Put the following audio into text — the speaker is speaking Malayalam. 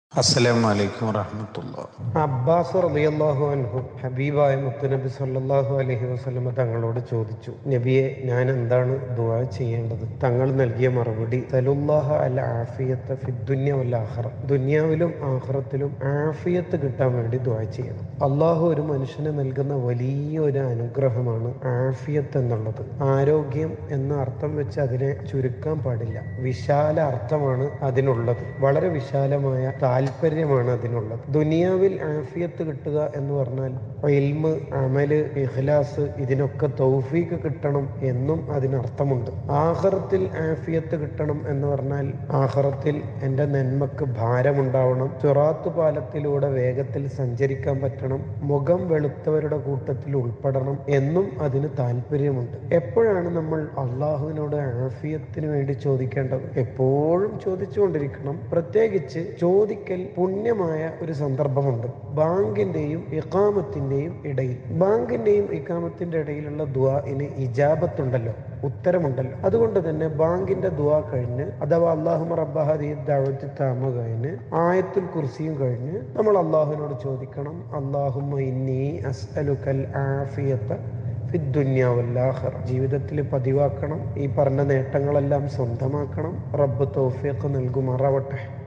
അസ്സലാമു അലൈക്കും വറഹമത്തുള്ള അബ്ബാസ് റളിയല്ലാഹു അൻഹു ഹബീബായ മുത്തുനബി സല്ലല്ലാഹു അലൈഹി വസല്ലമ തങ്ങളോട് ചോദിച്ചു നബിയെ ഞാൻ എന്താണ് ദുആ ചെയ്യേണ്ടത് തങ്ങൾ നൽകിയ മറുപടി സലുല്ലാഹ അൽ ആഫിയത്ത ഫിദ്ദുന്യ വൽ ആഖിറ ദുനിയാവിലും ആഖിറത്തിലും ആഫിയത്ത് കിട്ടാൻ വേണ്ടി ദുആ ചെയ്യണം അള്ളാഹു ഒരു മനുഷ്യന് നൽകുന്ന വലിയ ഒരു അനുഗ്രഹമാണ് ആഫിയത്ത് എന്നുള്ളത് ആരോഗ്യം എന്ന അർത്ഥം വെച്ച് അതിനെ ചുരുക്കാൻ പാടില്ല വിശാല അർത്ഥമാണ് അതിനുള്ളത് വളരെ വിശാലമായ താല്പര്യമാണ് അതിനുള്ളത് ദുനിയാവിൽ ആഫിയത്ത് കിട്ടുക എന്ന് പറഞ്ഞാൽ ഇൽമ് അമല് ഇഖ്ലാസ് ഇതിനൊക്കെ തൗഫീക്ക് കിട്ടണം എന്നും അതിനർത്ഥമുണ്ട് ആഹ്റത്തിൽ ആഫിയത്ത് കിട്ടണം എന്ന് പറഞ്ഞാൽ ആഹ്റത്തിൽ എൻ്റെ നന്മക്ക് ഭാരമുണ്ടാവണം ചുറാത്ത് പാലത്തിലൂടെ വേഗത്തിൽ സഞ്ചരിക്കാൻ പറ്റണം മുഖം വെളുത്തവരുടെ കൂട്ടത്തിൽ ഉൾപ്പെടണം എന്നും അതിന് താല്പര്യമുണ്ട് എപ്പോഴാണ് നമ്മൾ അള്ളാഹുവിനോട് ആഫിയത്തിന് വേണ്ടി ചോദിക്കേണ്ടത് എപ്പോഴും ചോദിച്ചുകൊണ്ടിരിക്കണം പ്രത്യേകിച്ച് ചോദിക്കൽ പുണ്യമായ ഒരു സന്ദർഭമുണ്ട് ബാങ്കിന്റെയും ഇക്കാമത്തിന്റെയും ഇടയിൽ ബാങ്കിന്റെയും ഇക്കാമത്തിന്റെ ഇടയിലുള്ള ദുആഇന് ഇജാബത്തുണ്ടല്ലോ ഉത്തരമുണ്ടല്ലോ അതുകൊണ്ട് തന്നെ ബാങ്കിന്റെ ദുആ കഴിഞ്ഞ് അഥവാ അള്ളാഹു റബ്ബഹദി ദഅവത്തി താമ കഴിഞ്ഞ് ആയത്തുൽ കുർസിയും കഴിഞ്ഞ് നമ്മൾ അള്ളാഹുവിനോട് ചോദിക്കണം അള്ളാഹുമ്മ ഇന്നി അസ്അലുക്കൽ ആഫിയത്ത ഫിദ്ദുന്യാവല്ലാഹർ ജീവിതത്തിൽ പതിവാക്കണം ഈ പറഞ്ഞ നേട്ടങ്ങളെല്ലാം സ്വന്തമാക്കണം റബ്ബ് തൗഫീഖ് നൽകുമാറാവട്ടെ